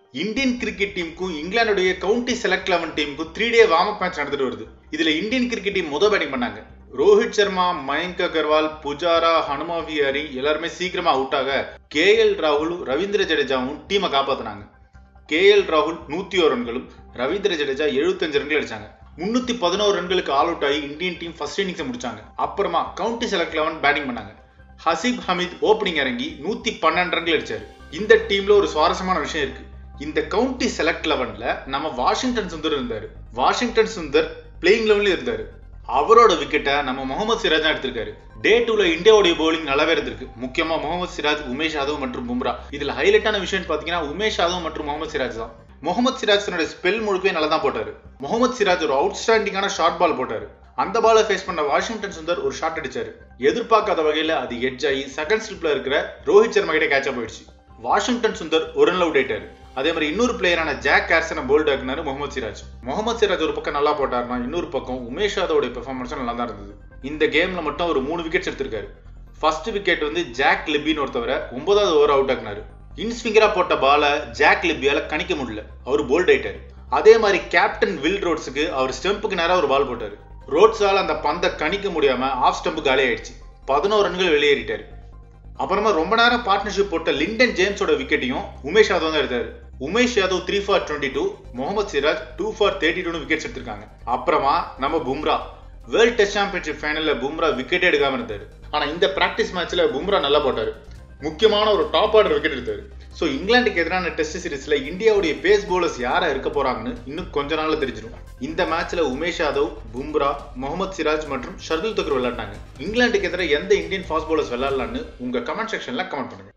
Indian cricket டீமுக்கும் இங்கிலாந்துடைய county select eleven டீமுக்கும் three day warm up match நடந்துட்டு வருது இதுல இந்தியன் கிரிக்கெட் டீம் முத பேட்டிங் பண்ணாங்க ரோஹித் சர்மா மயங்க் அகர்வால் புஜாரா ஹனுமா விஹாரி எல்லாருமே சீக்கிரமா அவுட் ஆக கே எல் ராகுலும் ரவீந்திர ஜடேஜாவும் டீமை காப்பாத்தினாங்க கே எல் ராகுல் நூத்தி ஒரு ரன்களும் ரவீந்திர ஜடேஜா எழுபத்தஞ்சு ரன்கள் அடிச்சாங்க முன்னூத்தி பதினோரு ரன்களுக்கு ஆல் அவுட் ஆகி இந்தியன் டீம் ஃபர்ஸ்ட் இன்னிங்ஸை முடிச்சாங்க அப்புறமா கவுண்டி செலக்ட் லெவன் பேட்டிங் பண்ணாங்க ஹசீப் ஹமீத் ஓப்பனிங் இறங்கி நூத்தி பன்னெண்டு ரன்கள் அடிச்சாரு இந்த டீம்ல ஒரு சுவாரஸ்யமான விஷயம் இருக்கு இந்த கவுண்டி செலக்ட் லெவன்ல நம்ம வாஷிங்டன் சுந்தர் இருந்தாரு வாஷிங்டன் சுந்தர் பிளேயிங் லெவன்ல இருந்தாரு அவரோட விக்கெட்டை நம்ம முகமது சிராஜ் தான் எடுத்திருக்காரு டே டூல இந்தியாவுடைய பவுலிங் நல்லாவே இருந்திருக்கு முக்கியமா முகமது சிராஜ் உமேஷ் யாதவ் மற்றும் பும்ரா இதுல ஹைலைட்டான விஷயம் பாத்தீங்கன்னா உமேஷ் யாதவ் மற்றும் முகமது சிராஜ் தான் முகமது சிராஜ் தன்னுடைய ஸ்பெல் முழுக்கவே நல்லா தான் போட்டாரு முகமது சிராஜ் ஒரு அவுட்ஸ்டாண்டிங்கான ஷார்ட் பால் போட்டாரு அந்த பாலை ஃபேஸ் பண்ண வாஷிங்டன் சுந்தர் ஒரு ஷாட் அடிச்சாரு எதிர்பார்க்காத வகையில அது எட்ஜ் ஆகி செகண்ட் ஸ்லிப்ல இருக்கிற ரோஹித் சர்மா கிட்ட கேட்சா போயிடுச்சு வாஷிங்டன் சுந்தர் ஒரு ரன் அவுட் ஆயிட்டாரு அதே மாதிரி இன்னொரு பிளேயரான ஜாக் கேர்சனை போல்ட் ஆக்குனாரு முகமது சிராஜ் முகமது சிராஜ் ஒரு பக்கம் நல்லா போட்டாருன்னா இன்னொரு பக்கம் உமேஷ் யாதவோட பெர்ஃபார்மன்ஸும் நல்லா தான் இருந்தது இந்த கேம்ல மட்டும் ஒரு மூணு விக்கெட்ஸ் எடுத்திருக்காரு ஃபர்ஸ்ட் விக்கெட் வந்து ஜாக் லிபின்னு ஒருத்தவரை ஒன்பதாவது ஓவர் அவுட் ஆக்குனாரு இன்ஸ்விங்கரா போட்ட பாலை ஜாக் லிபியால கணிக்க முடியல அவர் போல்ட் ஆயிட்டாரு அதே மாதிரி கேப்டன் வில் ரோட்ஸுக்கு அவர் ஸ்டெம்புக்கு நேரா ஒரு பால் போட்டாரு ரோட்ஸால அந்த பந்தை கணிக்க முடியாம ஆஃப் ஸ்டம்பு காலி ஆயிடுச்சு பதினோரு ரன்கள் வெளியேறிட்டாரு அப்புறமா ரொம்ப நேரம் பார்ட்னர்ஷிப் போட்ட லிண்டன் ஜேம்ஸோட விக்கெட்டையும் உமேஷ் யாதவ் தான் எடுத்தாரு Umesh Yadav three for twenty two Mohammed Siraj two for thirty two wickets எடுத்திருக்காங்க அப்புறமா நம்ம பும்ரா வேர்ல்ட் டெஸ்ட் சாம்பியன்ஷிப் ஃபைனல்ல பும்ரா விக்கெட்டே எடுக்காம இருந்தாரு ஆனா இந்த பிராக்டிஸ் மேட்ச்ல பும்ரா நல்லா போட்டாரு முக்கியமான ஒரு டாப் ஆர்டர் விக்கெட் எடுத்தாரு ஸோ இங்கிலாந்துக்கு எதிரான டெஸ்ட் சீரிஸ்ல இந்தியாவுடைய பேஸ் பவுலர்ஸ் யாரா இருக்க போறாங்கன்னு இன்னும் கொஞ்ச நாள்ல தெரிஞ்சிடும் இந்த மேட்ச்ல உமேஷ் யாதவ் பும்ரா முகமது சிராஜ் மற்றும் ஷர்துல் தக்ர் விளையாட்டாங்க இங்கிலாந்துக்கு எதிராக எந்த இந்தியன் ஃபாஸ்ட் பவுலர்ஸ் விளையாடலான்னு உங்க கமெண்ட் செக்ஷன்ல கமெண்ட் பண்ணுங்க